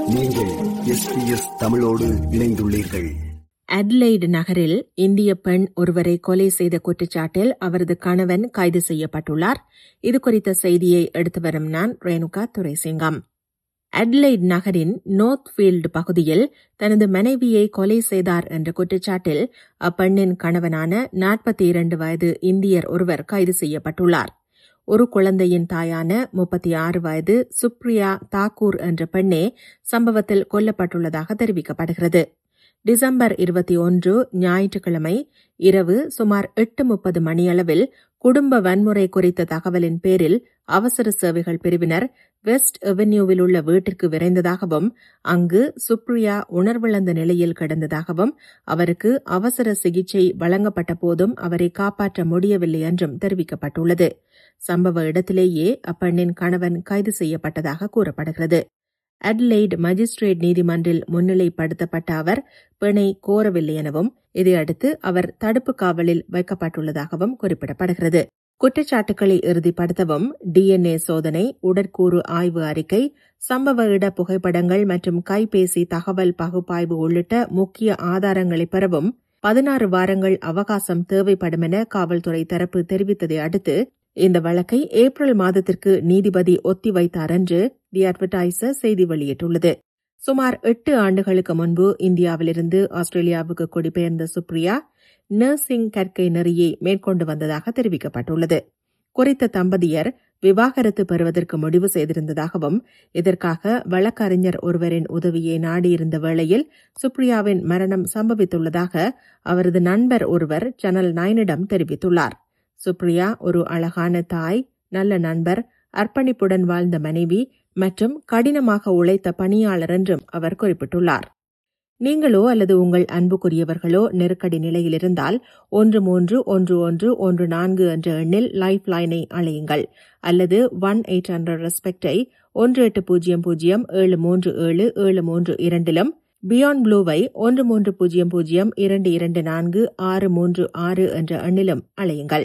நீங்கள் எஸ்பிஎஸ் தமிழோடு இணைந்துள்ளீர்கள் அட்லைடு நகரில் இந்திய பெண் ஒருவரை கொலை செய்த குற்றச்சாட்டில் அவரது கணவன் கைது செய்யப்பட்டுள்ளார் இது குறித்த செய்தியை எடுத்து வரும் நான் ரேணுகா துரைசிங்கம் அட்லைட் நகரின் நோர்த்ஃபீல்டு பகுதியில் தனது மனைவியை கொலை செய்தார் என்ற குற்றச்சாட்டில் அப்பெண்ணின் கணவனான நாற்பத்தி இரண்டு வயது இந்தியர் ஒருவர் கைது செய்யப்பட்டுள்ளார் ஒரு குழந்தையின் தாயான முப்பத்தி ஆறு வயது சுப்ரியா தாக்கூர் என்ற பெண்ணே சம்பவத்தில் கொல்லப்பட்டுள்ளதாக தெரிவிக்கப்படுகிறது டிசம்பர் இருபத்தி ஒன்று ஞாயிற்றுக்கிழமை இரவு சுமார் எட்டு முப்பது மணியளவில் குடும்ப வன்முறை குறித்த தகவலின் பேரில் அவசர சேவைகள் பிரிவினர் வெஸ்ட் அவென்யூவில் உள்ள வீட்டிற்கு விரைந்ததாகவும் அங்கு சுப்ரியா உணர்விழந்த நிலையில் கிடந்ததாகவும் அவருக்கு அவசர சிகிச்சை வழங்கப்பட்ட போதும் அவரை காப்பாற்ற முடியவில்லை என்றும் தெரிவிக்கப்பட்டுள்ளது சம்பவ இடத்திலேயே அப்பெண்ணின் கணவன் கைது செய்யப்பட்டதாக கூறப்படுகிறது அட்லைட் மஜிஸ்ட்ரேட் நீதிமன்றில் முன்னிலைப்படுத்தப்பட்ட அவர் பிணை கோரவில்லை எனவும் இதையடுத்து அவர் தடுப்பு காவலில் வைக்கப்பட்டுள்ளதாகவும் குறிப்பிடப்படுகிறது குற்றச்சாட்டுகளை இறுதிப்படுத்தவும் டிஎன்ஏ சோதனை உடற்கூறு ஆய்வு அறிக்கை சம்பவ இட புகைப்படங்கள் மற்றும் கைபேசி தகவல் பகுப்பாய்வு உள்ளிட்ட முக்கிய ஆதாரங்களை பெறவும் பதினாறு வாரங்கள் அவகாசம் தேவைப்படும் என காவல்துறை தரப்பு தெரிவித்ததை அடுத்து இந்த வழக்கை ஏப்ரல் மாதத்திற்கு நீதிபதி ஒத்திவைத்தார் என்று தி அட்வர்டைசர் செய்தி வெளியிட்டுள்ளது சுமார் எட்டு ஆண்டுகளுக்கு முன்பு இந்தியாவிலிருந்து ஆஸ்திரேலியாவுக்கு குடிபெயர்ந்த சுப்ரியா நர்சிங் கற்கை நெறியை மேற்கொண்டு வந்ததாக தெரிவிக்கப்பட்டுள்ளது குறித்த தம்பதியர் விவாகரத்து பெறுவதற்கு முடிவு செய்திருந்ததாகவும் இதற்காக வழக்கறிஞர் ஒருவரின் உதவியை நாடியிருந்த வேளையில் சுப்ரியாவின் மரணம் சம்பவித்துள்ளதாக அவரது நண்பர் ஒருவர் சேனல் நைனிடம் தெரிவித்துள்ளார் சுப்ரியா ஒரு அழகான தாய் நல்ல நண்பர் அர்ப்பணிப்புடன் வாழ்ந்த மனைவி மற்றும் கடினமாக உழைத்த பணியாளர் என்றும் அவர் குறிப்பிட்டுள்ளார் நீங்களோ அல்லது உங்கள் அன்புக்குரியவர்களோ நெருக்கடி நிலையில் இருந்தால் ஒன்று மூன்று ஒன்று ஒன்று ஒன்று நான்கு என்ற எண்ணில் லைஃப் லைனை அழையுங்கள் அல்லது ஒன் எயிட் ஹண்ட்ரட் ரெஸ்பெக்டை ஒன்று எட்டு பூஜ்ஜியம் பூஜ்ஜியம் ஏழு மூன்று ஏழு ஏழு மூன்று இரண்டிலும் பியாண்ட் ப்ளூவை ஒன்று மூன்று பூஜ்ஜியம் பூஜ்ஜியம் இரண்டு இரண்டு நான்கு ஆறு மூன்று ஆறு என்ற எண்ணிலும் அழையுங்கள்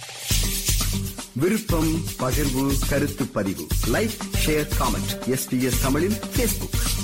விருப்பம் பகிர்வு கருத்து பதிவு லைக் ஷேர் காமெண்ட் எஸ்பிஎஸ் தமிழின் பேஸ்புக்